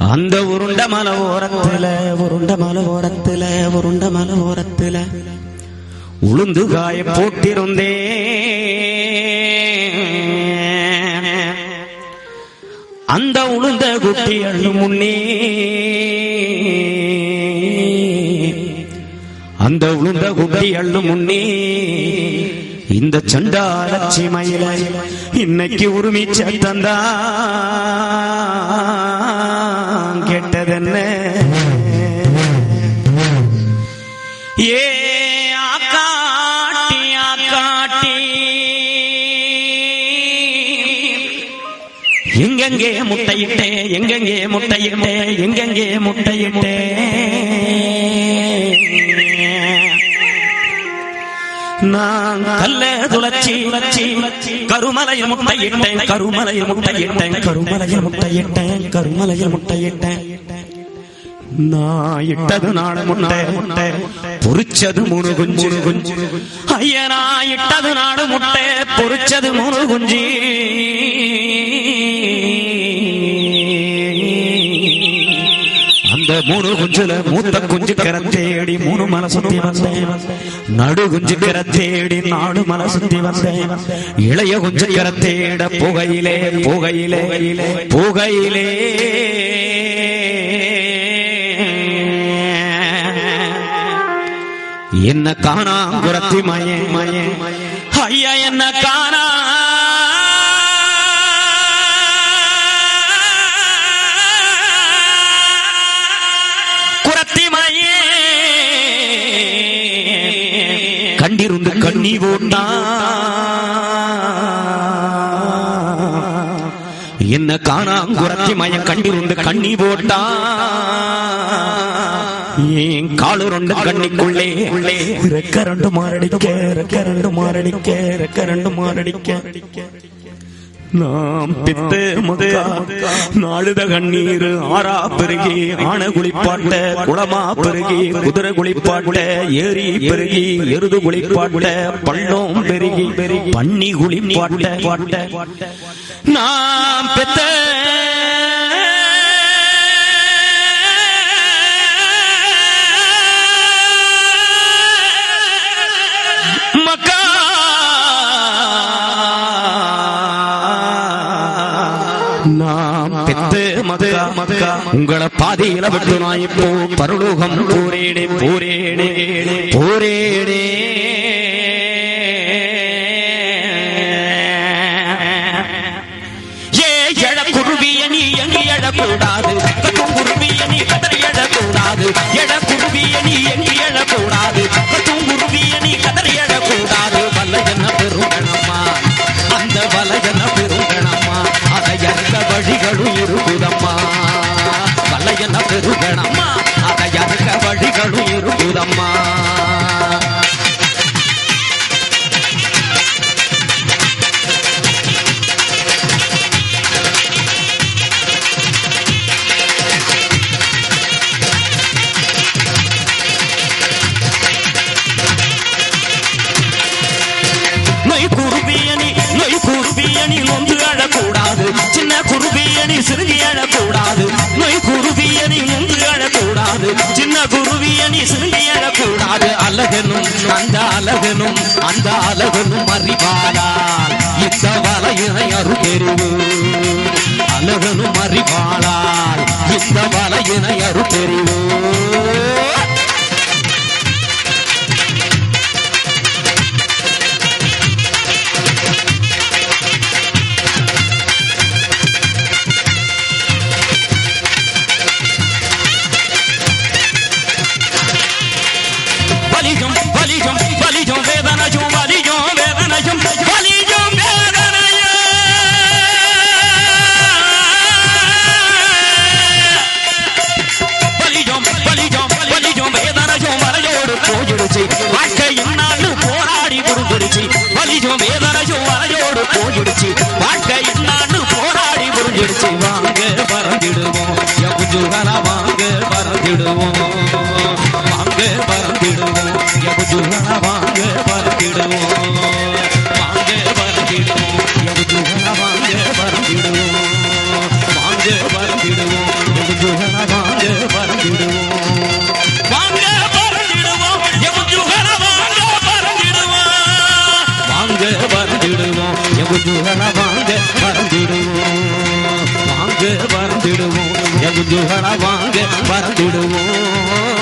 அந்த உருண்ட மலை ஓரத்துல உருண்ட மலை ஓரத்துல உருண்ட மலை ஓரத்துல உளுந்து காய போட்டிருந்தேன் அந்த உளுந்த குட்டி அள்ளு முன்னே அந்த உளுந்த குட்டி அள்ளு முன்னே இந்த சண்டாலட்சி மயில இன்னைக்கு உரிமிச்ச தந்தா கேட்டதென்ன ஏ ஆக்காட்டி ஆக்காட்டி எங்கெங்கே முட்டையிட்டே எங்கெங்கே முட்டையிட்டே எங்கெங்கே முட்டையிட்டே நான் கல்ல துளச்சி துளச்சி கருமலையில் முட்டையிட்டேன் கருமலையில் முட்டையிட்டேன் கருமலையில் முட்டையிட்டேன் கருமலையில் முட்டையிட்டேன் நான் இட்டது நாடு முட்டை முட்டை பொறிச்சது மூணு குஞ்சு குஞ்சு ஐயா நான் இட்டது நாடு முட்டை பொறிச்சது மூணு குஞ்சு அந்த மூணு குஞ்சுல மூத்த குஞ்சு கர தேடி மூணு மலை சுத்தி வந்தேன் நடு குஞ்சு கர தேடி நாடு மலை சுத்தி வந்தேன் இளைய குஞ்சு கர தேட புகையிலே புகையிலே புகையிலே என்ன காணா குரத்தி மயே மயே ஐயா என்ன காணா குரத்தி மயே கண்டிருந்து கண்ணி போட்டா என்ன காணாங்குரத்தி மயம் கண்டிருந்து கண்ணி போட்டா ஏன் காலு ரெண்டு கண்ணிக்குள்ளே உள்ளே ரெக்க ரெண்டு மாரடிக்க ரெக்க ரெண்டு மாரடிக்க ரெக்க ரெண்டு மாரடிக்க நாம் பித்து முதா நாளுத கண்ணீர் ஆறா பெருகி ஆன குளிப்பாட்ட குளமா பெருகி குதிரை குளிப்பாட்ட ஏரி பெருகி எருது குளிப்பாட்ட பள்ளம் பெருகி பெருகி பண்ணி குளிப்பாட்ட பாட்ட நாம் பெத்த மக்கா நாம் பெத்து மதுகா மதுகா உங்களை பாதியில விட்டு நான் இப்போ பரலோகம் போரேடே போரேடே போரேடே ஏ எழ குருவிய நீ எங்கு எழக்கூடாது கத்தும் குருவிய நீ கதறி எழக்கூடாது எழ குருவிய நீ எங்கு எழக்கூடாது கத்தும் குருவிய நீ கதறி எழக்கூடாது வல்லையன பெருங்கணம்மா அந்த வலையன பெருங்கணம்மா அதை அறிந்த வழிகளும் இருக்குதம்மா வல்லையன பெருங்கணம்மா அதை அறிந்த வழிகளும் இருக்குதம்மா நொய் குருபியணி நொய் குருபியணி நொந்து அழக்கூடாது சின்ன குருபியணி சிறுகி அழக்கூடாது நொய் குருபியணி நொந்து அழக்கூடாது சின்ன குருவியணி சிறுகி அழக்கூடாது அழகனும் அந்த அழகனும் அந்த அழகனும் அறிவாளால் இந்த வலையினை அருகெருவு அழகனும் அறிவாளால் இந்த வலையினை அருகெருவு வலிஜம் வலிஜம் வலிஜம் வேதனஜம் வலிஜம் வேதனஜம் வலிஜம் வலிஜம் வலிஜம் வலிஜம் வேதனஜம் வலையோடு போயிடுச்சு வாழ்க்கை இன்னாண்டு போராடி புரிஞ்சிடுச்சு வலிஜம் வேதனஜம் வலையோடு போயிடுச்சு வாழ்க்கை இன்னாண்டு போராடி புரிஞ்சிடுச்சு வாங்க பறந்திடுவோம் எகுஜுகர வாங்க பறந்திடுவோம் வாங்க பறந்திடுவோம் எகுஜுகர வாங்க பறந்திடுவோம் வாங்க பறந்திடுவோம் எகுஜுகர வாங்க பறந்திடுவோம் வாங்க பறந்திடுவோம் எகுஜுகர குஞ்சுகள வாங்க பறந்துடுவோம்